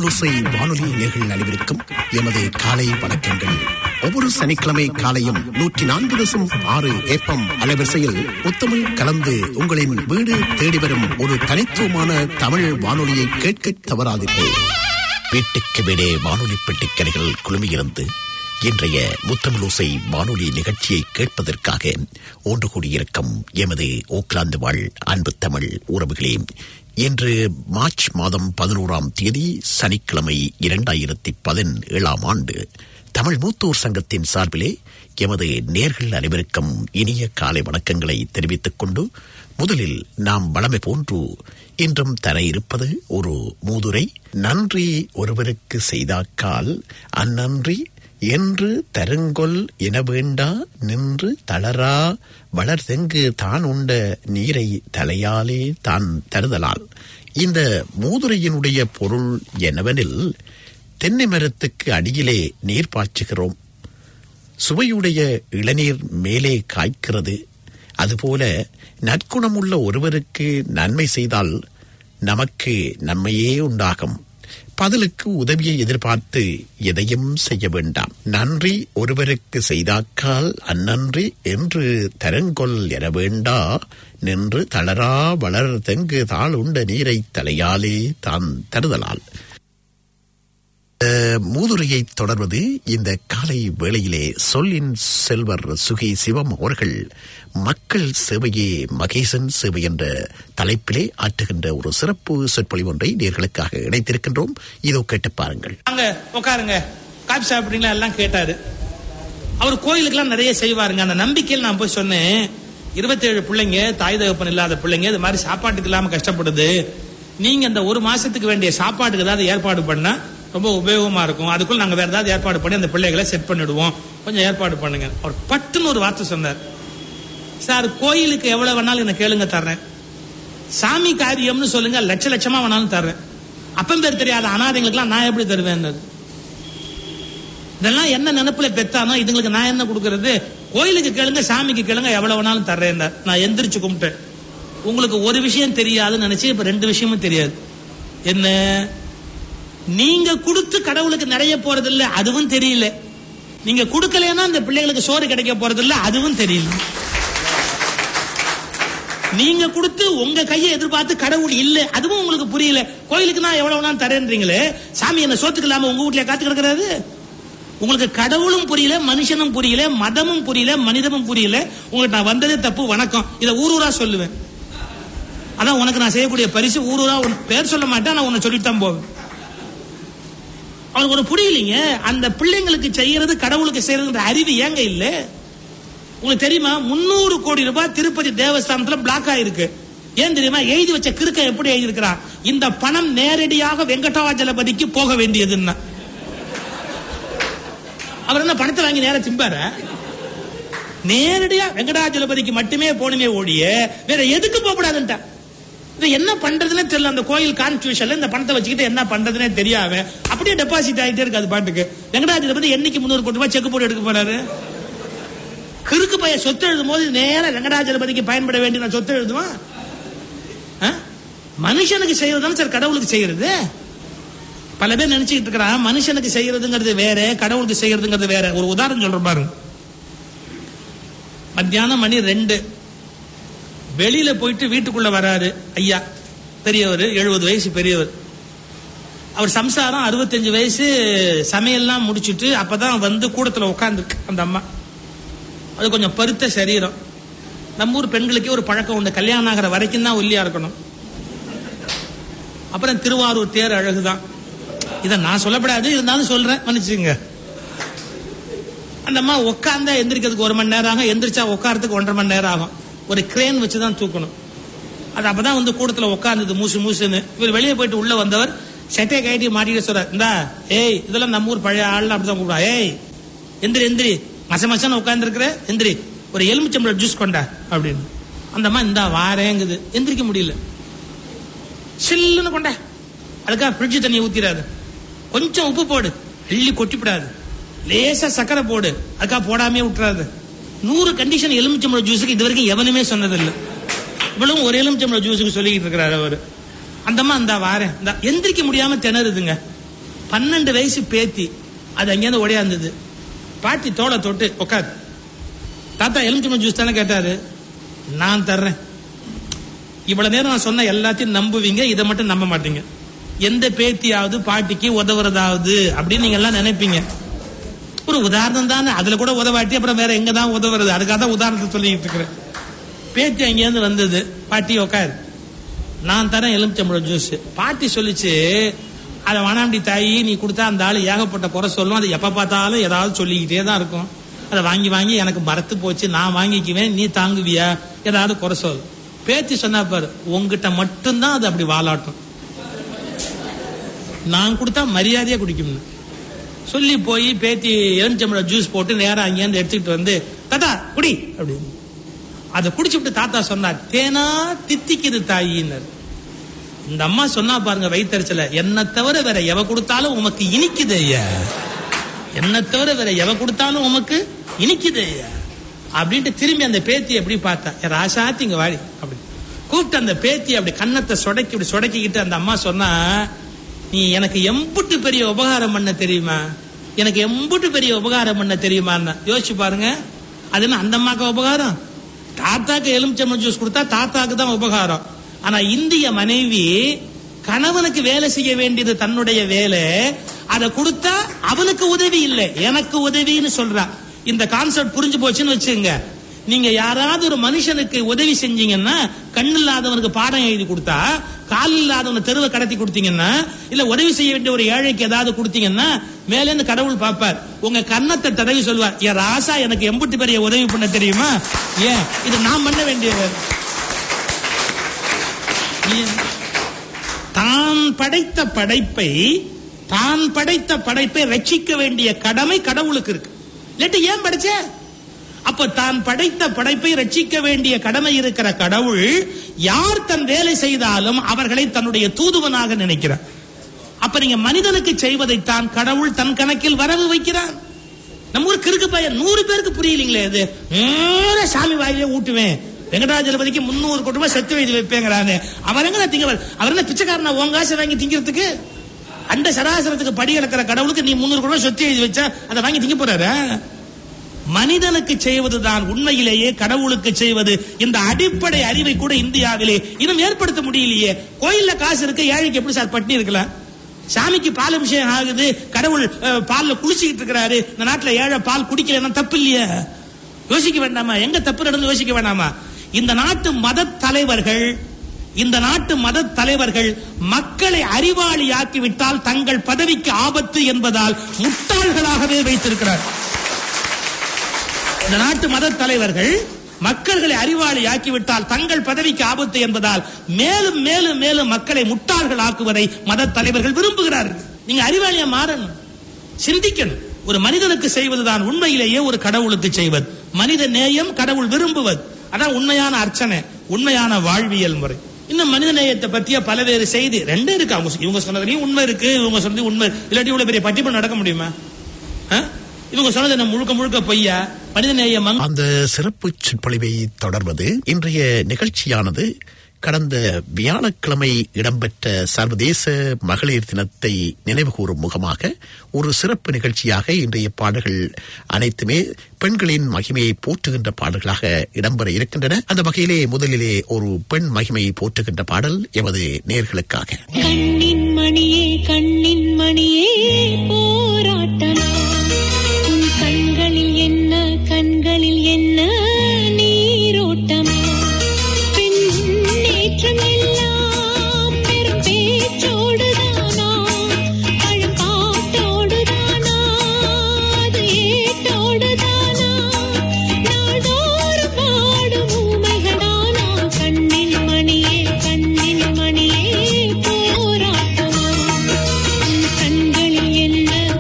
முத்தமிழோசை வானொலி நேர்கள் அனைவருக்கும் எமது காலை வணக்கங்கள் ஒவ்வொரு சனிக்கிழமை காலையும் நூற்றி நான்கு தசம் ஆறு ஏப்பம் அலைவரிசையில் முத்தமிழ் கலந்து உங்களின் வீடு தேடி வரும் ஒரு தனித்துவமான தமிழ் வானொலியை கேட்க தவறாதீர்கள் வீட்டுக்கு வீடே வானொலி பெட்டிக்கரைகள் குழுமியிருந்து இன்றைய முத்தமிழோசை வானொலி நிகழ்ச்சியை கேட்பதற்காக ஒன்று கூடியிருக்கும் எமது ஓக்லாந்து வாழ் அன்பு தமிழ் உறவுகளே இன்று மார்ச் மாதம் பதினோராம் தேதி சனிக்கிழமை இரண்டாயிரத்தி பதினேழாம் ஆண்டு தமிழ் மூத்தோர் சங்கத்தின் சார்பிலே எமது நேர்கள் அனைவருக்கும் இனிய காலை வணக்கங்களை தெரிவித்துக் கொண்டு முதலில் நாம் வளமை போன்று இன்றும் தர இருப்பது ஒரு மூதுரை நன்றி ஒருவருக்கு செய்தாக்கால் அந்நன்றி என்று தருங்கொல் என வேண்டா நின்று தளரா வளர்தெங்கு தான் உண்ட நீரை தலையாலே தான் தருதலால் இந்த மூதுரையினுடைய பொருள் என்னவெனில் தென்னை மரத்துக்கு அடியிலே நீர் பாய்ச்சுகிறோம் சுவையுடைய இளநீர் மேலே காய்க்கிறது அதுபோல நற்குணமுள்ள ஒருவருக்கு நன்மை செய்தால் நமக்கு நன்மையே உண்டாகும் பதிலுக்கு உதவியை எதிர்பார்த்து எதையும் செய்ய வேண்டாம் நன்றி ஒருவருக்கு செய்தாக்கால் அந்நன்றி என்று தரங்கொல் என வேண்டா நின்று தளரா வளர் தெங்கு தாள் உண்ட நீரை தலையாலே தான் தருதலால் மூதுரையை தொடர்வது இந்த காலை வேளையிலே சொல்லின் செல்வர் சுகி சிவம் அவர்கள் மக்கள் சேவையே மகேசன் சேவை என்ற தலைப்பிலே ஆற்றுகின்ற ஒரு சிறப்பு சொற்பொழிவு ஒன்றை நேர்களுக்காக இணைத்திருக்கின்றோம் இதோ கேட்டு பாருங்கள் வாங்க உட்காருங்க காபி சாப்பிடுறீங்களா எல்லாம் கேட்டாரு அவர் கோயிலுக்கெல்லாம் நிறைய செய்வாருங்க அந்த நம்பிக்கையில் நான் போய் சொன்னேன் இருபத்தேழு பிள்ளைங்க தாய் தகப்பன் இல்லாத பிள்ளைங்க இது மாதிரி சாப்பாட்டுக்கு இல்லாம கஷ்டப்படுது நீங்க இந்த ஒரு மாசத்துக்கு வேண்டிய சாப்பாட்டுக்கு ஏதாவது ஏற்பாடு பண்ணா ரொம்ப உபயோகமா இருக்கும் அதுக்குள்ள நாங்க வேற ஏதாவது ஏற்பாடு பண்ணி அந்த பிள்ளைகளை செட் பண்ணிடுவோம் கொஞ்சம் ஏற்பாடு பண்ணுங்க அவர் பட்டுன்னு ஒரு வார்த்தை சொன்னார் சார் கோயிலுக்கு எவ்வளவு வேணாலும் என்ன கேளுங்க தர்றேன் சாமி காரியம்னு சொல்லுங்க லட்ச லட்சமா வேணாலும் தர்றேன் அப்பம் பேர் தெரியாத அனாதைங்களுக்குலாம் நான் எப்படி தருவேன் இதெல்லாம் என்ன நினைப்புல பெத்தானோ இதுங்களுக்கு நான் என்ன கொடுக்கறது கோயிலுக்கு கேளுங்க சாமிக்கு கேளுங்க எவ்வளவு வேணாலும் தர்றேன் நான் எந்திரிச்சு கும்பிட்டேன் உங்களுக்கு ஒரு விஷயம் தெரியாதுன்னு நினைச்சு இப்ப ரெண்டு விஷயமும் தெரியாது என்ன நீங்க கொடுத்து கடவுளுக்கு நிறைய போறது இல்ல அதுவும் தெரியல நீங்க கொடுக்கலன்னா அந்த பிள்ளைகளுக்கு சோறு கிடைக்க போறது இல்ல அதுவும் தெரியல நீங்க கொடுத்து உங்க கையை எதிர்பார்த்து கடவுள் இல்ல அதுவும் உங்களுக்கு புரியல கோயிலுக்கு நான் எவ்வளவு நான் தரேன்றீங்களே சாமி என்ன சோத்துக்கு இல்லாம உங்க வீட்லயே காத்து கிடக்கிறாரு உங்களுக்கு கடவுளும் புரியல மனுஷனும் புரியல மதமும் புரியல மனிதமும் புரியல உங்களுக்கு நான் வந்ததே தப்பு வணக்கம் இதை ஊர் ஊரா சொல்லுவேன் அதான் உனக்கு நான் செய்யக்கூடிய பரிசு ஊர் ஊரா உன் பேர் சொல்ல மாட்டேன் நான் உன்னை சொல்லித்தான் போவேன் அவனுக்கு ஒரு புரியலீங்க அந்த பிள்ளைங்களுக்கு செய்யறது கடவுளுக்கு செய்யறதுன்ற அறிவு ஏங்க இல்ல உங்களுக்கு தெரியுமா முன்னூறு கோடி ரூபாய் திருப்பதி தேவஸ்தானத்துல பிளாக் ஆயிருக்கு ஏன் தெரியுமா எழுதி வச்ச கிறுக்க எப்படி எழுதியிருக்கிறான் இந்த பணம் நேரடியாக வெங்கடாஜலபதிக்கு போக வேண்டியதுன்னா அவர் என்ன பணத்தை வாங்கி நேரம் திம்பார நேரடியா வெங்கடாஜலபதிக்கு மட்டுமே போகணுமே ஓடிய வேற எதுக்கு போகக்கூடாதுன்ட்டா இது என்ன பண்றதுன்னே தெரியல அந்த கோயில் கான்ஸ்டியூஷன்ல இந்த பணத்தை வச்சுக்கிட்டு என்ன பண்றதுன்னே தெரியாம அப்படியே டெபாசிட் ஆகிட்டே இருக்கு அது பாட்டுக்கு வெங்கடாஜலபதி என்னைக்கு முன்னூறு கோடி ரூபாய் செக் போட்டு எடுக்க போறாரு கிறுக்கு பைய சொத்து எழுதும் போது நேரம் வெங்கடாஜலபதிக்கு பயன்பட வேண்டிய நான் சொத்து எழுதுவான் மனுஷனுக்கு செய்யறதுன்னு சார் கடவுளுக்கு செய்யறது பல பேர் நினைச்சுக்கிட்டு இருக்கிறான் மனுஷனுக்கு செய்யறதுங்கிறது வேற கடவுளுக்கு செய்யறதுங்கிறது வேற ஒரு உதாரணம் சொல்ற பாருங்க மத்தியானம் மணி ரெண்டு வெளியில போயிட்டு வீட்டுக்குள்ள வராரு ஐயா பெரியவர் எழுபது வயசு பெரியவர் அவர் சம்சாரம் அறுபத்தஞ்சு வயசு சமையல்லாம் முடிச்சுட்டு அப்பதான் வந்து கூடத்துல உட்காந்துருக்கு அந்த அம்மா அது கொஞ்சம் பருத்த சரீரம் நம்ம ஊர் பெண்களுக்கே ஒரு பழக்கம் உண்டு கல்யாணம் ஆகிற வரைக்கும் தான் ஒல்லியா இருக்கணும் அப்புறம் திருவாரூர் தேர் அழகுதான் இதை நான் சொல்லப்படாது இருந்தாலும் சொல்றேன் மன்னிச்சுங்க அந்த அம்மா உட்காந்தா எந்திரிக்கிறதுக்கு ஒரு மணி நேரம் ஆகும் எந்திரிச்சா உட்காரத்துக்கு ஒன்றரை மணி நேரம் ஆகும் ஒரு கிரேன் வச்சு தான் தூக்கணும் அது அப்பதான் வந்து கூடத்துல உட்கார்ந்தது மூசு மூசுன்னு இவர் வெளியே போயிட்டு உள்ள வந்தவர் செட்டையை கட்டி மாட்டிட்டு சொல்றார் இந்தா ஏய் இதெல்லாம் நம்ம ஊர் பழைய ஆள் அப்படிதான் கூப்பிடா ஏய் எந்திரி எந்திரி மச மசன்னு உட்காந்துருக்குற எந்திரி ஒரு எலுமிச்சம்பளம் ஜூஸ் கொண்டா அப்படின்னு அந்த அம்மா இந்தா வாரேங்குது எந்திரிக்க முடியல சில்லுன்னு கொண்டா அதுக்காக ஃப்ரிட்ஜ் தண்ணியை ஊத்திடாது கொஞ்சம் உப்பு போடு அள்ளி கொட்டிவிடாது லேசா சக்கரை போடு அதுக்காக போடாமே விட்டுறாது நூறு கண்டிஷன் எலுமிச்சம்பழம் ஜூஸுக்கு இது வரைக்கும் எவனுமே சொன்னதில்லை இவ்வளவும் ஒரு எலுமிச்சம்பழம் ஜூஸுக்கு சொல்லிக்கிட்டு இருக்கிறாரு அவரு அந்தம்மா அந்த வாரேன் இந்த எந்திரிக்க முடியாம திணறுதுங்க பன்னெண்டு வயசு பேத்தி அது அங்கேருந்து ஓடியாந்தது பாட்டி தோலை தொட்டு உட்காரு தாத்தா எலுமிச்சம்பழம் ஜூஸ் தானே கேட்டாரு நான் தர்றேன் இவ்வளவு நேரம் நான் சொன்ன எல்லாத்தையும் நம்புவீங்க இதை மட்டும் நம்ப மாட்டீங்க எந்த பேத்தியாவது பாட்டிக்கு உதவுறதாவது அப்படின்னு நீங்க எல்லாம் நினைப்பீங்க ஒரு உதாரணம் தானே அதுல கூட உதவாட்டி அப்புறம் வேற எங்க தான் உதவுறது அதுக்காக தான் உதாரணத்தை சொல்லிட்டு இருக்கிறேன் பேத்தி அங்கேருந்து வந்தது பாட்டி உட்காரு நான் தரேன் எலுமிச்சம்பழம் ஜூஸ் பாட்டி சொல்லிச்சு அதை வேணாண்டி தாயி நீ கொடுத்தா அந்த ஆளு ஏகப்பட்ட குறை சொல்லும் அது எப்ப பார்த்தாலும் ஏதாவது சொல்லிக்கிட்டே தான் இருக்கும் அதை வாங்கி வாங்கி எனக்கு மறத்து போச்சு நான் வாங்கிக்குவேன் நீ தாங்குவியா ஏதாவது குறை சொல் பேத்தி சொன்னா பாரு உங்ககிட்ட மட்டும்தான் அது அப்படி வாலாட்டும் நான் கொடுத்தா மரியாதையா குடிக்கும்னு சொல்லி போய் பேத்தி எலுமிச்சம்பழம் ஜூஸ் போட்டு நேரா அங்கேருந்து எடுத்துக்கிட்டு வந்து தாத்தா குடி அப்படின்னு அதை குடிச்சுட்டு தாத்தா சொன்னார் தேனா தித்திக்குது தாயின்னு இந்த அம்மா சொன்னா பாருங்க வயிற்றுச்சல என்ன தவிர வேற எவ கொடுத்தாலும் உமக்கு இனிக்குது ஐயா என்ன தவிர வேற எவ கொடுத்தாலும் உமக்கு இனிக்குது ஐயா அப்படின்ட்டு திரும்பி அந்த பேத்தி எப்படி பார்த்தா "ஏ ராசாத்தி இங்க வாடி அப்படி கூப்பிட்டு அந்த பேத்தி அப்படி கன்னத்தை சொடக்கி இப்படி சொடக்கிக்கிட்டு அந்த அம்மா சொன்னா நீ எனக்கு எம்புட்டு பெரிய உபகாரம் பண்ண தெரியுமா எனக்கு எம்புட்டு பெரிய உபகாரம் பண்ண தெரியுமான்னு யோசிச்சு பாருங்க அது என்ன அந்த அம்மாக்கு உபகாரம் தாத்தாக்கு எலுமிச்சம்பழம் ஜூஸ் கொடுத்தா தாத்தாக்கு தான் உபகாரம் ஆனா இந்திய மனைவி கணவனுக்கு வேலை செய்ய வேண்டியது தன்னுடைய வேலை அதை கொடுத்தா அவனுக்கு உதவி இல்லை எனக்கு உதவின்னு சொல்றா இந்த கான்செப்ட் புரிஞ்சு போச்சுன்னு வச்சுங்க நீங்க யாராவது ஒரு மனுஷனுக்கு உதவி செஞ்சீங்கன்னா கண் இல்லாதவனுக்கு பாடம் எழுதி கொடுத்தா கால் இல்லாதவனை தெருவை கடத்தி கொடுத்தீங்கன்னா இல்ல உதவி செய்ய வேண்டிய ஒரு ஏழைக்கு ஏதாவது கொடுத்தீங்கன்னா மேல இருந்து கடவுள் பார்ப்பார் உங்க கன்னத்தை தடவி சொல்வார் என் ராசா எனக்கு எம்புட்டு பெரிய உதவி பண்ண தெரியுமா ஏன் இது நான் பண்ண வேண்டிய வேலை. ஏன்? தான் படைத்த படைப்பை தான் படைத்த படைப்பை ரட்சிக்க வேண்டிய கடமை கடவுளுக்கு இருக்கு இல்லாட்டி ஏன் படைச்ச அப்ப தான் படைத்த படைப்பை ரட்சிக்க வேண்டிய கடமை இருக்கிற கடவுள் யார் தன் வேலை செய்தாலும் அவர்களை தன்னுடைய தூதுவனாக நினைக்கிறார் அப்ப நீங்க மனிதனுக்கு செய்வதைத்தான் கடவுள் தன் கணக்கில் வரவு வைக்கிறார் நம்ம ஊர் கிறுக்கு பையன் நூறு பேருக்கு புரியலீங்களே இது நேரா சாமி வாயிலே ஊட்டுவேன் வெங்கடாஜலபதிக்கு முன்னூறு கோடி ரூபாய் செத்து எழுதி வைப்பேங்கிறானே அவர் எங்க திங்க அவர் என்ன பிச்சைக்காரனா உன் காசை வாங்கி திங்கிறதுக்கு அண்ட சராசரத்துக்கு படி இழக்கிற கடவுளுக்கு நீ முன்னூறு கோடி ரூபாய் சொத்து எழுதி வச்சா அதை வாங்கி திங்க போறாரு மனிதனுக்கு செய்வதுதான் உண்மையிலேயே கடவுளுக்கு செய்வது இந்த அடிப்படை அறிவை கூட இந்தியாவிலே இன்னும் ஏற்படுத்த முடியலையே கோயில்ல காசு இருக்கு ஏழைக்கு எப்படி சார் பட்டினி இருக்கலாம் சாமிக்கு பால் அபிஷேகம் ஆகுது கடவுள் அஹ், பால்ல குளிச்சுக்கிட்டு இருக்கிறாரு இந்த நாட்டுல ஏழை பால் குடிக்கலன்னா தப்பு இல்லையா யோசிக்க வேண்டாமா எங்க தப்பு நடந்து யோசிக்க வேண்டாமா இந்த நாட்டு மத தலைவர்கள் இந்த நாட்டு மத தலைவர்கள் மக்களை அறிவாளியாக்கி விட்டால் தங்கள் பதவிக்கு ஆபத்து என்பதால் முட்டாள்களாகவே வைத்திருக்கிறார் இந்த நாட்டு மத தலைவர்கள் மக்கள்களை அறிவாளி ஆக்கிவிட்டால் தங்கள் பதவிக்கு ஆபத்து என்பதால் மேலும் மேலும் மேலும் மக்களை முட்டாள்கள் ஆக்குவதை மத தலைவர்கள் விரும்புகிறார்கள் நீங்க அறிவாளியா மாறணும் சிந்திக்கணும் ஒரு மனிதனுக்கு செய்வதுதான் உண்மையிலேயே ஒரு கடவுளுக்கு செய்வது மனித நேயம் கடவுள் விரும்புவது அதான் உண்மையான அர்ச்சனை உண்மையான வாழ்வியல் முறை இன்னும் மனித நேயத்தை பத்திய பலவேறு செய்தி ரெண்டும் இருக்கு அவங்க இவங்க சொன்னதுலயும் உண்மை இருக்கு இவங்க சொன்னது உண்மை இல்லாட்டி இவ்வளவு பெரிய பட்டிமன்றம் நடக்க முடியுமா ஆ? இவங்க சொன்னது என்ன முழுக்க முழுக்க பொய்யா மனிதநேய மங் அந்த சிறப்பு சொற்பொழிவை தொடர்வது இன்றைய நிகழ்ச்சியானது கடந்த வியாழக்கிழமை இடம்பெற்ற சர்வதேச மகளிர் தினத்தை நினைவுகூரும் முகமாக ஒரு சிறப்பு நிகழ்ச்சியாக இன்றைய பாடல்கள் அனைத்துமே பெண்களின் மகிமையை போற்றுகின்ற பாடல்களாக இடம்பெற இருக்கின்றன அந்த வகையிலே முதலிலே ஒரு பெண் மகிமையை போற்றுகின்ற பாடல் எமது நேர்களுக்காக கண்ணின் மணியே கண்ணின் மணியே போராட்டமா உன் கண்களில் என்ன கண்களில் என்ன நீரோட்டமா பெண் முன்னேற்றம் எல்லாம் பெரும் பேச்சோடுதானா பழம்பாட்டோடுதானா அது ஏட்டோடுதானா நாள்தோறும் பாடும் ஊமைகளானா கண்ணின் மணியே கண்ணின் மணியே போராட்டமா உன் கண்களில் என்ன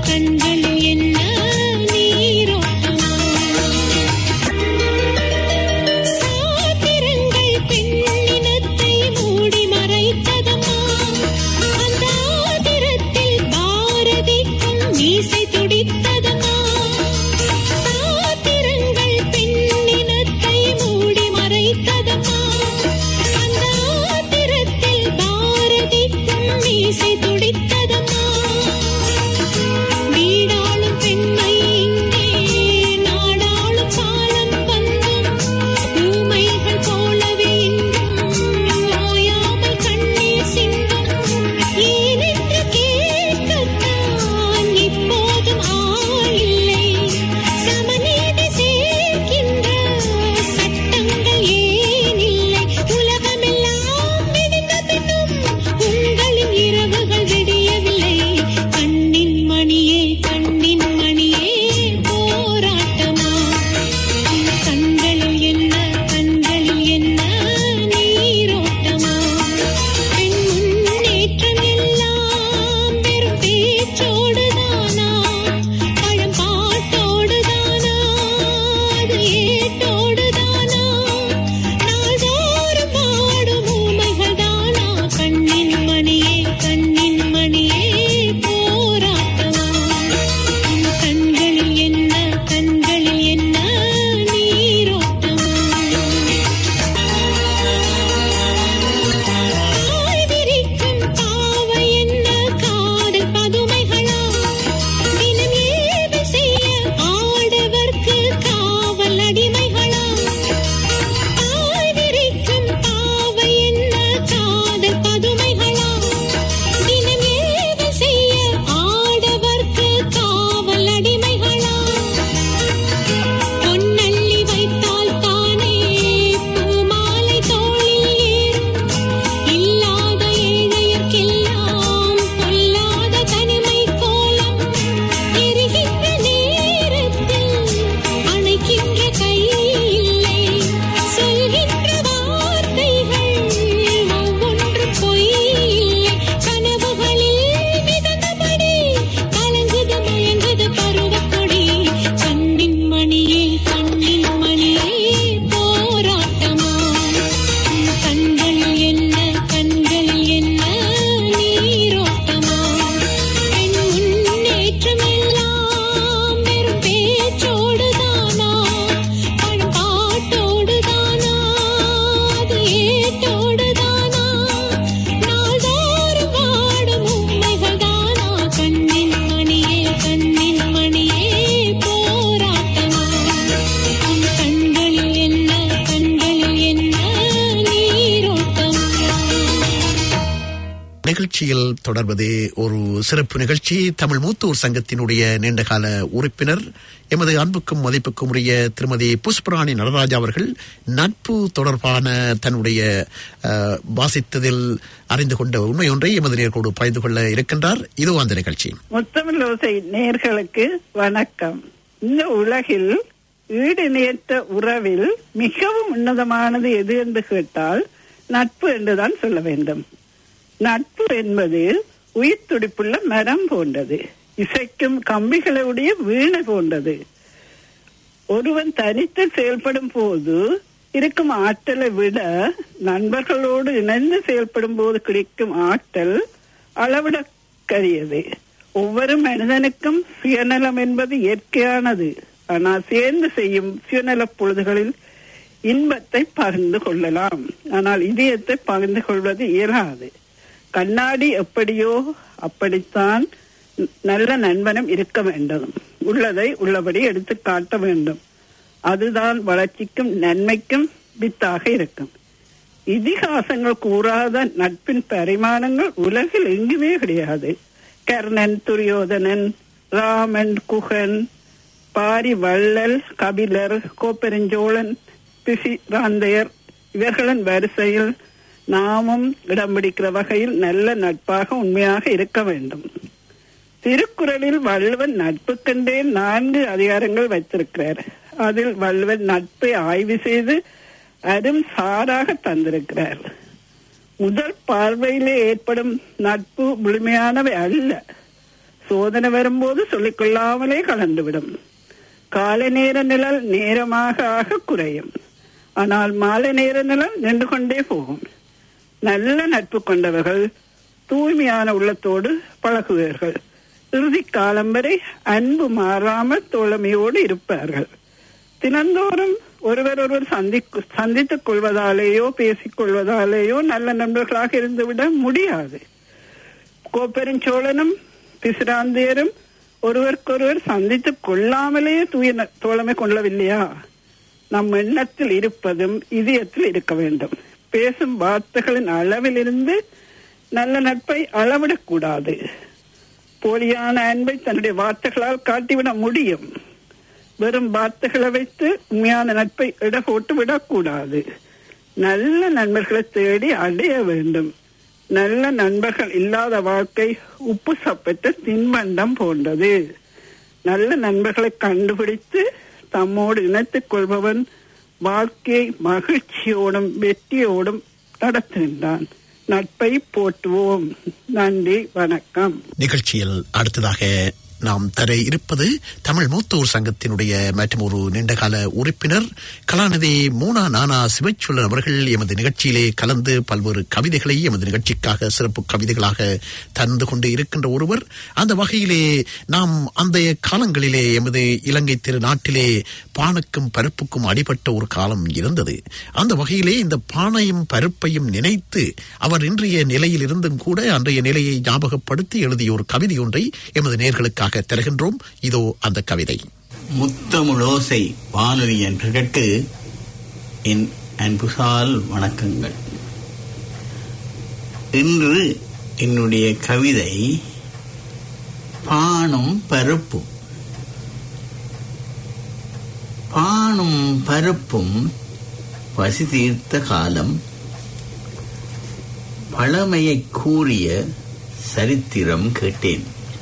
நிகழ்ச்சியில் தொடர்வது ஒரு சிறப்பு நிகழ்ச்சி தமிழ் மூத்தூர் சங்கத்தினுடைய நீண்டகால உறுப்பினர் எமது அன்புக்கும் மதிப்புக்கும் உரிய திருமதி புஷ்பராணி நடராஜா அவர்கள் நட்பு தொடர்பான தன்னுடைய அஹ், வாசித்ததில் அறிந்து கொண்ட உண்மை ஒன்றை எமது நேர்கோடு பகிர்ந்து கொள்ள இருக்கின்றார் இதோ அந்த நிகழ்ச்சி முத்தமிழ் ஓசை நேர்களுக்கு வணக்கம் இந்த உலகில் ஈடு நேற்ற உறவில் மிகவும் உன்னதமானது எது என்று கேட்டால் நட்பு என்றுதான் சொல்ல வேண்டும் நட்பு என்பது உயிர் துடிப்புள்ள மரம் போன்றது இசைக்கும் கம்பிகளுடைய வீணை போன்றது ஒருவன் தனித்து செயல்படும் போது இருக்கும் ஆற்றலை விட நண்பர்களோடு இணைந்து செயல்படும் போது கிடைக்கும் ஆற்றல் அளவிடக்கரியது ஒவ்வொரு மனிதனுக்கும் சுயநலம் என்பது இயற்கையானது ஆனால் சேர்ந்து செய்யும் சுயநல பொழுதுகளில் இன்பத்தை பகிர்ந்து கொள்ளலாம் ஆனால் இதயத்தை பகிர்ந்து கொள்வது இயலாது கண்ணாடி எப்படியோ அப்படித்தான் நல்ல நண்பனும் இருக்க வேண்டும் உள்ளதை உள்ளபடி எடுத்து காட்ட வேண்டும் அதுதான் வளர்ச்சிக்கும் நன்மைக்கும் வித்தாக இருக்கும் இதிகாசங்கள் கூறாத நட்பின் பரிமாணங்கள் உலகில் எங்குமே கிடையாது கர்ணன் துரியோதனன் ராமன் குகன் பாரி வள்ளல் கபிலர் கோப்பெருஞ்சோழன் பிசிராந்தையர் இவர்களின் வரிசையில் நாமும் இடம் பிடிக்கிற வகையில் நல்ல நட்பாக உண்மையாக இருக்க வேண்டும் திருக்குறளில் வள்ளுவன் நட்புக்கென்றே நான்கு அதிகாரங்கள் வைத்திருக்கிறார் அதில் வள்ளுவன் நட்பை ஆய்வு செய்து அரும் சாராக தந்திருக்கிறார் முதல் பார்வையிலே ஏற்படும் நட்பு முழுமையானவை அல்ல சோதனை வரும்போது சொல்லிக் கொள்ளாமலே கலந்துவிடும் காலை நேர நிழல் நேரமாக ஆக குறையும் ஆனால் மாலை நேர நிழல் நின்று கொண்டே போகும் நல்ல நட்பு கொண்டவர்கள் தூய்மையான உள்ளத்தோடு பழகுவார்கள் இறுதி காலம் வரை அன்பு மாறாமல் தோழமையோடு இருப்பார்கள் தினந்தோறும் ஒருவர் ஒருவர் சந்தி சந்தித்துக் கொள்வதாலேயோ பேசிக் கொள்வதாலேயோ நல்ல நண்பர்களாக இருந்துவிட முடியாது கோப்பெருஞ்சோழனும் பிசிராந்தியரும் ஒருவருக்கொருவர் சந்தித்துக் கொள்ளாமலே தூய ந- தோழமை கொள்ளவில்லையா நம் எண்ணத்தில் இருப்பதும் இதயத்தில் இருக்க வேண்டும் பேசும் வார்த்தைகளின் அளவிலிருந்து நல்ல நட்பை அளவிடக்கூடாது போலியான அன்பை தன்னுடைய வார்த்தைகளால் காட்டிவிட முடியும் வெறும் வார்த்தைகளை வைத்து உண்மையான நட்பை இட போட்டு விடக்கூடாது நல்ல நண்பர்களை தேடி அடைய வேண்டும் நல்ல நண்பர்கள் இல்லாத வாழ்க்கை உப்பு சப்பற்ற தின்பண்டம் போன்றது நல்ல நண்பர்களை கண்டுபிடித்து தம்மோடு இணைத்துக் கொள்பவன் வாழ்க்கையை மகிழ்ச்சியோடும் வெற்றியோடும் நடத்துகின்றான் நட்பை போற்றுவோம் நன்றி வணக்கம் நிகழ்ச்சியில் அடுத்ததாக நாம் தர இருப்பது தமிழ் மூத்தோர் சங்கத்தினுடைய மற்றும் ஒரு நீண்டகால உறுப்பினர் கலாநிதி மூனா நானா சிவச்சொல்லன் அவர்கள் எமது நிகழ்ச்சியிலே கலந்து பல்வேறு கவிதைகளை எமது நிகழ்ச்சிக்காக சிறப்பு கவிதைகளாக தந்து கொண்டு இருக்கின்ற ஒருவர் அந்த வகையிலே நாம் அந்த காலங்களிலே எமது இலங்கை திருநாட்டிலே பானுக்கும் பருப்புக்கும் அடிபட்ட ஒரு காலம் இருந்தது அந்த வகையிலே இந்த பானையும் பருப்பையும் நினைத்து அவர் இன்றைய நிலையில் இருந்தும் கூட அன்றைய நிலையை ஞாபகப்படுத்தி எழுதிய ஒரு கவிதை ஒன்றை எமது நேர்களுக்காக தருகின்றோம் இதோ அந்த கவிதை முத்தமிழோசை வானொலி என்பதற்கு என் அன்புசால் வணக்கங்கள் இன்று என்னுடைய கவிதை பானும் பருப்பும் பானும் பருப்பும் பசி தீர்த்த காலம் பழமையை கூறிய சரித்திரம் கேட்டேன்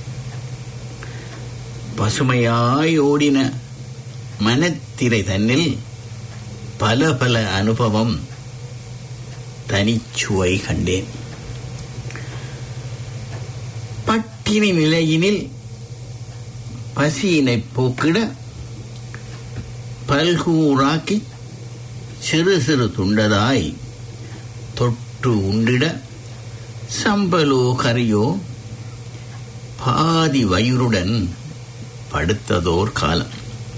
பசுமையாய் ஓடின மனத்திரை தன்னில் பல பல அனுபவம் தனிச்சுவை கண்டேன் பட்டினி நிலையினில் பசியினை போக்கிட பல்கூறாக்கி சிறு சிறு துண்டதாய் தொட்டு உண்டிட சம்பலோ கரியோ பாதி வயிறுடன் படுத்ததோர் காலம்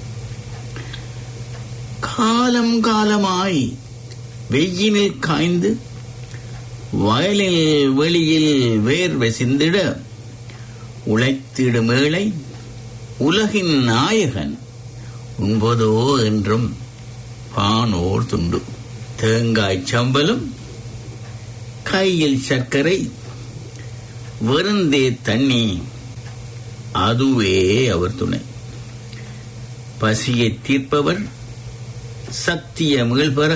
காலம் காலமாய் வெயிலில் காய்ந்து வயலில் வெளியில் வேர்வை சிந்திட உழைத்திடும் ஏழை உலகின் நாயகன் உண்பதோ என்றும் பானோர் துண்டு தேங்காய் சம்பலும் கையில் சர்க்கரை வெறுந்தே தண்ணி அதுவே அவர் துணை பசியை தீர்ப்பவர் சத்திய மீள்பெற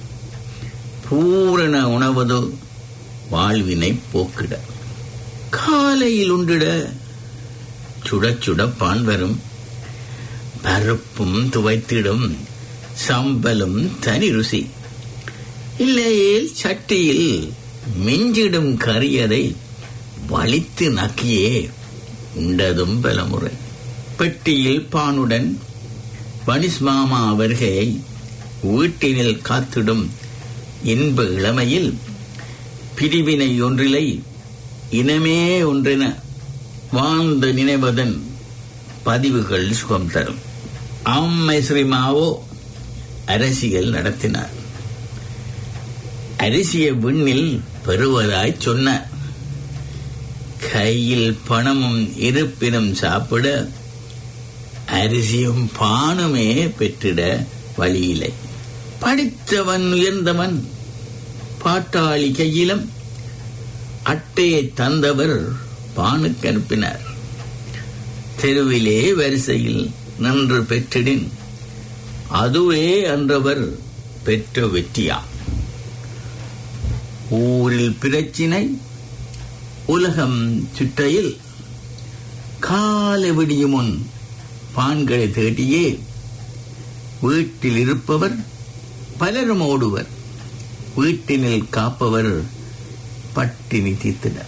பூரண உணவதோ வாழ்வினை போக்கிட காலையில் உண்டிட சுட சுட பான் வரும் பருப்பும் துவைத்திடும் சம்பலும் தனி ருசி இல்லையேல் சட்டியில் மிஞ்சிடும் கரியதை வலித்து நக்கியே உண்டதும் பலமுறை பெட்டியில் பானுடன் வனிஸ் மாமா வருகையை வீட்டினில் காத்திடும் இன்ப இளமையில் பிரிவினை ஒன்றிலை இனமே ஒன்றென வாழ்ந்து நினைவதன் பதிவுகள் சுகம் தரும் அம்மை ஸ்ரீமாவோ அரசியல் நடத்தினார் அரிசிய விண்ணில் பெறுவதாய் சொன்னார் கையில் பணமும் இருப்பினும் சாப்பிட அரிசியும் பானுமே பெற்றிட வழியில்லை படித்தவன் உயர்ந்தவன் பாட்டாளி கையிலும் அட்டையை தந்தவர் பானுக்கு அனுப்பினார் தெருவிலே வரிசையில் நின்று பெற்றிடின் அதுவே அன்றவர் பெற்ற வெற்றியா ஊரில் பிரச்சினை உலகம் சுற்றையில் காலை விடியும் முன் பான்களை தேடியே வீட்டில் இருப்பவர் பலரும் ஓடுவர் வீட்டினில் காப்பவர் பட்டினி தீர்த்தினர்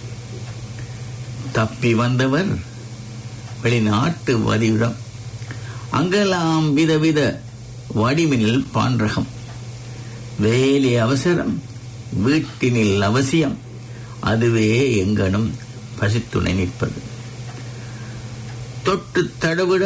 தப்பி வந்தவர் வெளிநாட்டு வதிவிடம் அங்கெல்லாம் விதவித வடிவினில் பான்றகம் வேலை அவசரம் வீட்டினில் அவசியம் அதுவே எங்கனும் பசித்துணை நிற்பது தொட்டு தடவிட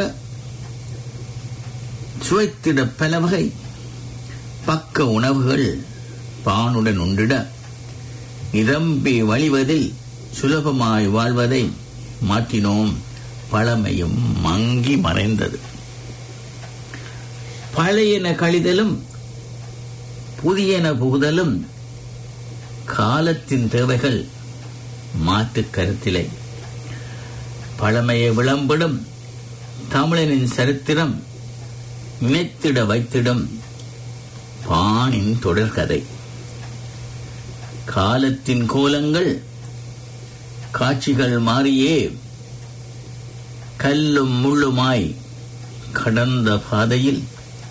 சுவைத்திட பல வகை பக்க உணவுகள் பானுடன் உண்டிட நிரம்பி வழிவதில் சுலபமாய் வாழ்வதை மாற்றினோம் பழமையும் மங்கி மறைந்தது பழையன கழிதலும் புதியன புகுதலும் காலத்தின் தேவைகள் மாற்று கருத்திலை பழமையை விளம்பிடும் தமிழனின் சரித்திரம் நினைத்திட வைத்திடும் பானின் தொடர்கதை காலத்தின் கோலங்கள் காட்சிகள் மாறியே கல்லும் முள்ளுமாய் கடந்த பாதையில்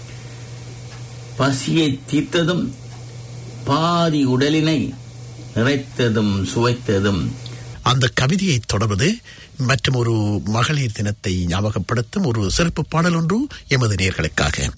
பசியை தீர்த்ததும் பாதி உடலினை நிறைத்ததும் சுவைத்ததும் அந்த கவிதையை தொடர்வது மற்றும் ஒரு மகளிர் தினத்தை ஞாபகப்படுத்தும் ஒரு சிறப்பு பாடல் ஒன்று எமது நேர்களுக்காக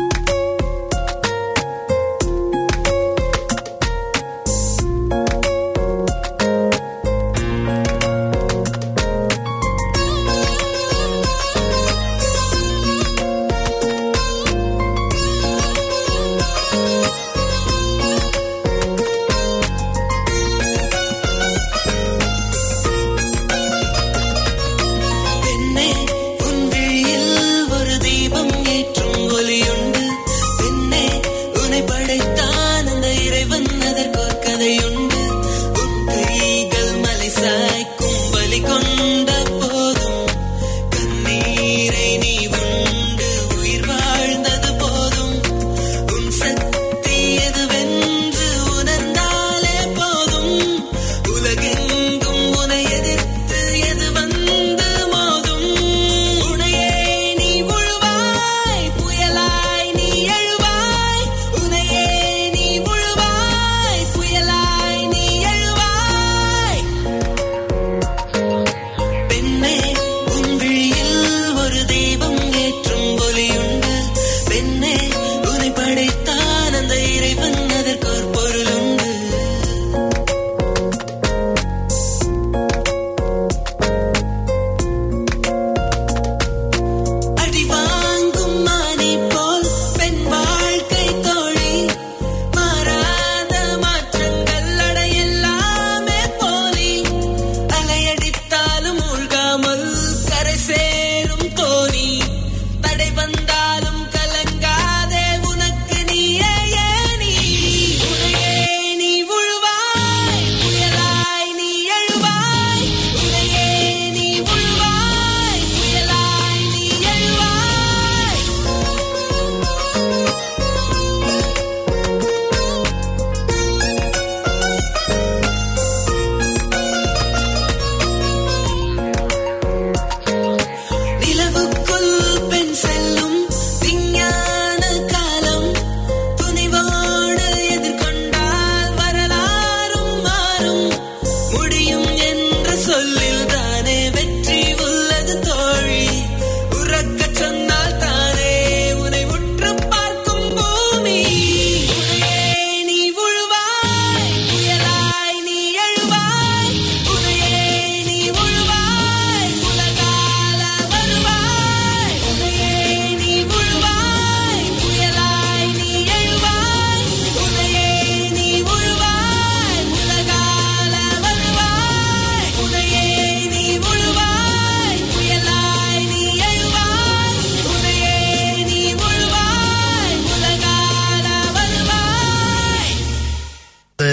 பெண்ணே உன் விழியில் ஒரு தீபம் ஏற்றும் ஒலியுண்டு பெண்ணே உன்னை படைத்தான் அந்த இறைவன் அதற்கோர் கதையுண்டு உன் கைகள் மலை சாய்க்கும் வலி கொண்ட போதும் கண்ணீரை நீ உண்டு உயிர் வாழ்ந்தது போதும் உன் சக்தி எதுவென்று உணர்ந்தாலே போதும் உலகெங்கும் உனை எதிர்த்து எது வந்து மோதும் உனையே நீ முழுவாய் புயலாய் நீ எழுவாய் உனையே நீ முழுவாய் புயலாய்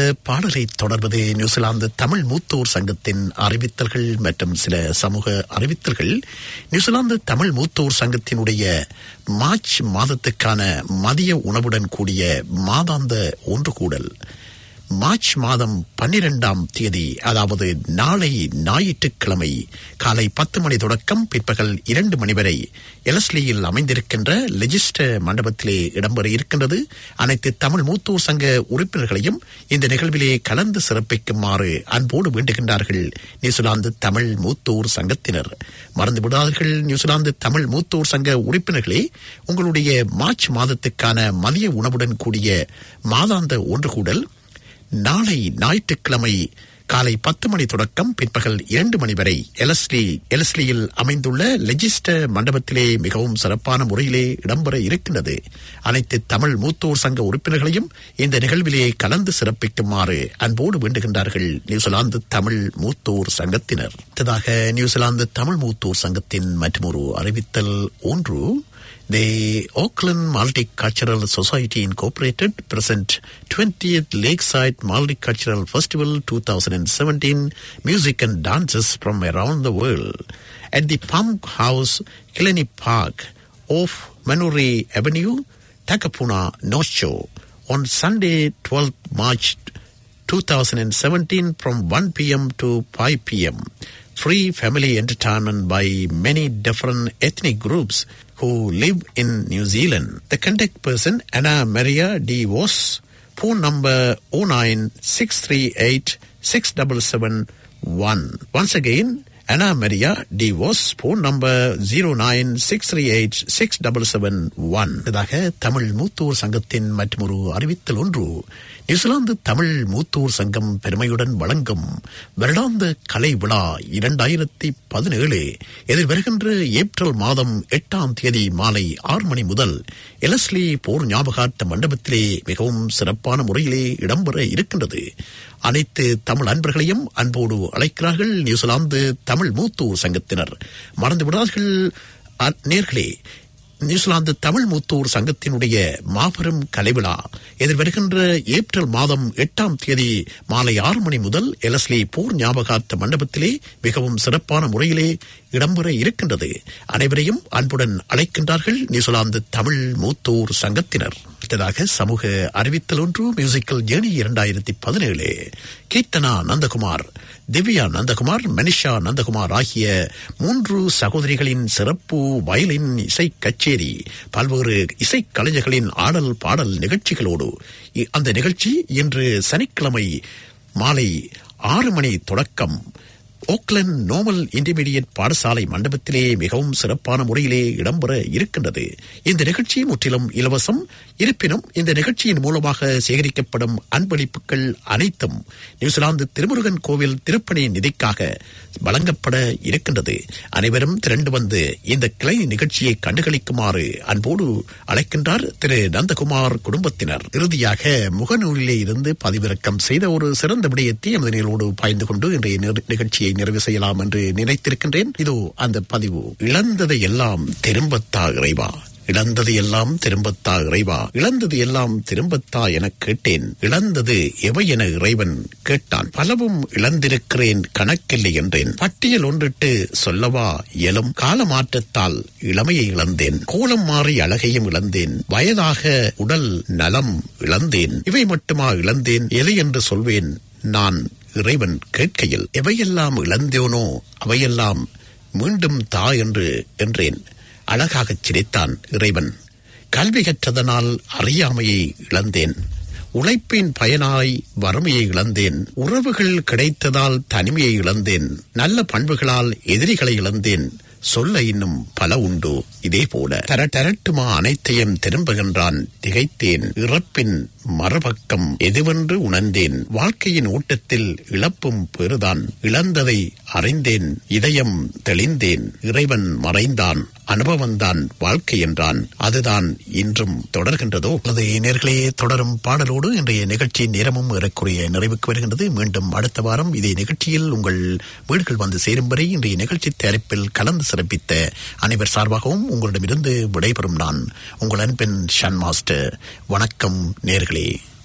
பாடலை தொடர்வது நியூசிலாந்து தமிழ் மூத்தோர் சங்கத்தின் அறிவித்தல்கள் மற்றும் சில சமூக அறிவித்தல்கள் நியூசிலாந்து தமிழ் மூத்தோர் சங்கத்தினுடைய மார்ச் மாதத்துக்கான மதிய உணவுடன் கூடிய மாதாந்த ஒன்று கூடல் மார்ச் மாதம் பன்னிரெண்டாம் தேதி அதாவது நாளை ஞாயிற்றுக்கிழமை காலை பத்து மணி தொடக்கம் பிற்பகல் இரண்டு மணி வரை எலஸ்லியில் அமைந்திருக்கின்ற லெஜிஸ்டர் மண்டபத்திலே இடம்பெற இருக்கின்றது அனைத்து தமிழ் மூத்தோர் சங்க உறுப்பினர்களையும் இந்த நிகழ்விலே கலந்து சிறப்பிக்குமாறு அன்போடு வேண்டுகின்றார்கள் நியூசிலாந்து தமிழ் மூத்தோர் சங்கத்தினர் மறந்து விடாதீர்கள் நியூசிலாந்து தமிழ் மூத்தோர் சங்க உறுப்பினர்களே உங்களுடைய மார்ச் மாதத்துக்கான மதிய உணவுடன் கூடிய மாதாந்த ஒன்று கூடல் நாளை ஞாயிற்றுக்கிழமை காலை பத்து மணி தொடக்கம் பிற்பகல் இரண்டு மணி வரை எலஸ்லி எலஸ்லியில் அமைந்துள்ள லெஜிஸ்டர் மண்டபத்திலே மிகவும் சிறப்பான முறையிலே இடம்பெற இருக்கின்றது அனைத்து தமிழ் மூத்தோர் சங்க உறுப்பினர்களையும் இந்த நிகழ்விலே கலந்து சிறப்பிக்குமாறு அன்போடு வேண்டுகின்றார்கள் நியூசிலாந்து தமிழ் மூத்தோர் சங்கத்தினர் அடுத்ததாக நியூசிலாந்து தமிழ் மூத்தோர் சங்கத்தின் மற்றொரு அறிவித்தல் ஒன்று The Auckland Multicultural Society Incorporated present 20th Lakeside Multicultural Festival 2017 music and dances from around the world at the Pump House, Killenny Park off Manuri Avenue, Takapuna, North Shore on Sunday 12th March 2017 from 1 p.m. to 5 p.m. Free family entertainment by many different ethnic groups who live in New Zealand. The contact person Anna Maria D. Voss, phone number 09638 6771. Once again, Anna Maria D. Voss, phone number 09638 6771. இதாக தமிழ் மூத்தோர் சங்கத்தின் மற்றொரு அறிவித்தல் ஒன்று New Zealand Tamil மூத்தோர் சங்கம் பெருமையுடன் வழங்கும் வருடாந்த கலை விழா இரண்டாயிரத்தி பதினேழு எதிர்வருகின்ற ஏப்ரல் மாதம் எட்டாம் தேதி மாலை ஆறு மணி முதல் எலஸ்லி போர் ஞாபகார்த்த மண்டபத்திலே மிகவும் சிறப்பான முறையிலே இடம்பெற இருக்கின்றது அனைத்து தமிழ் அன்பர்களையும் அன்போடு அழைக்கிறார்கள் நியூசிலாந்து தமிழ் மூத்தோர் சங்கத்தினர் மறந்து விடாதீர்கள் அ- நேர்களே நியூசிலாந்து தமிழ் மூத்தோர் சங்கத்தினுடைய மாபெரும் கலைவிழா எதிர்வருகின்ற ஏப்ரல் மாதம் எட்டாம் தேதி மாலை ஆறு மணி முதல் எலஸ்லி போர் ஞாபகார்த்த மண்டபத்திலே மிகவும் சிறப்பான முறையிலே இடம்பெற இருக்கின்றது அனைவரையும் அன்புடன் அழைக்கின்றார்கள் நியூசிலாந்து தமிழ் மூத்தோர் சங்கத்தினர் அடுத்ததாக சமூக அறிவித்தல் ஒன்று மியூசிக்கல் ஜேர்னி இரண்டாயிரத்தி பதினேழு கீர்த்தனா நந்தகுமார் திவ்யா நந்தகுமார் மனிஷா நந்தகுமார் ஆகிய மூன்று சகோதரிகளின் சிறப்பு வயலின் இசை கச்சேரி பல்வேறு இசை கலைஞர்களின் ஆடல் பாடல் நிகழ்ச்சிகளோடு இ- அந்த நிகழ்ச்சி இன்று சனிக்கிழமை மாலை ஆறு மணி தொடக்கம் ஓக்லண்ட் நோமல் இன்டர்மீடியட் பாடசாலை மண்டபத்திலே மிகவும் சிறப்பான முறையிலே இடம்பெற இருக்கின்றது இந்த நிகழ்ச்சி முற்றிலும் இலவசம் இருப்பினும் இந்த நிகழ்ச்சியின் மூலமாக சேகரிக்கப்படும் அன்பளிப்புகள் அனைத்தும் நியூசிலாந்து திருமுருகன் கோவில் திருப்பணி நிதிக்காக வழங்கப்பட இருக்கின்றது அனைவரும் திரண்டு வந்து இந்த கிளை நிகழ்ச்சியை கண்டுகளிக்குமாறு அன்போடு அழைக்கின்றார் திரு நந்தகுமார் குடும்பத்தினர் இறுதியாக முகநூலிலே இருந்து பதிவிறக்கம் செய்த ஒரு சிறந்த விடயத்தை எமது நிகழ்வோடு பாய்ந்து கொண்டு இன்றைய நிற- நிகழ்ச்சியை நிறைவு செய்யலாம் என்று நினைத்திருக்கின்றேன் இதோ அந்த பதிவு இழந்ததை எல்லாம் திரும்பத்தா இறைவா இழந்தது எல்லாம் திரும்பத்தா இறைவா இழந்தது எல்லாம் திரும்பத்தா எனக் கேட்டேன் இழந்தது எவை என இறைவன் கேட்டான் பலவும் இழந்திருக்கிறேன் கணக்கில்லை என்றேன் பட்டியல் ஒன்றிட்டு சொல்லவா இயலும் காலமாற்றத்தால் இளமையை இழந்தேன் கோலம் மாறி அழகையும் இழந்தேன் வயதாக உடல் நலம் இழந்தேன் இவை மட்டுமா இழந்தேன் எதை என்று சொல்வேன் நான் இறைவன் கேட்கையில் எவையெல்லாம் இழந்தேனோ அவையெல்லாம் மீண்டும் தா என்று என்றேன் அழகாகச் சிரித்தான் இறைவன் கல்வி கற்றதனால் அறியாமையை இழந்தேன் உழைப்பின் பயனாய் வறுமையை இழந்தேன் உறவுகள் கிடைத்ததால் தனிமையை இழந்தேன் நல்ல பண்புகளால் எதிரிகளை இழந்தேன் சொல்ல இன்னும் பல உண்டு இதே போல தர தரட்டுமா அனைத்தையும் திரும்புகின்றான் திகைத்தேன் இறப்பின் மறுபக்கம் எதுவென்று உணர்ந்தேன் வாழ்க்கையின் ஓட்டத்தில் இழப்பும் பெறுதான் இழந்ததை அறிந்தேன் இதயம் தெளிந்தேன் இறைவன் மறைந்தான் அனுபவம்தான் வாழ்க்கை என்றான் அதுதான் இன்றும் தொடர்கின்றதோ அது நேர்களே தொடரும் பாடலோடு இன்றைய நிகழ்ச்சி நேரமும் ஏறக்குறைய நிறைவுக்கு வருகின்றது மீண்டும் அடுத்த வாரம் இதே நிகழ்ச்சியில் உங்கள் வீடுகள் வந்து சேரும் வரை இன்றைய நிகழ்ச்சி தயாரிப்பில் கலந்து சிறப்பித்த அனைவர் சார்பாகவும் உங்களிடமிருந்து விடைபெறும் நான் உங்கள் அன்பின் ஷன் மாஸ்டர் வணக்கம் நேர்களே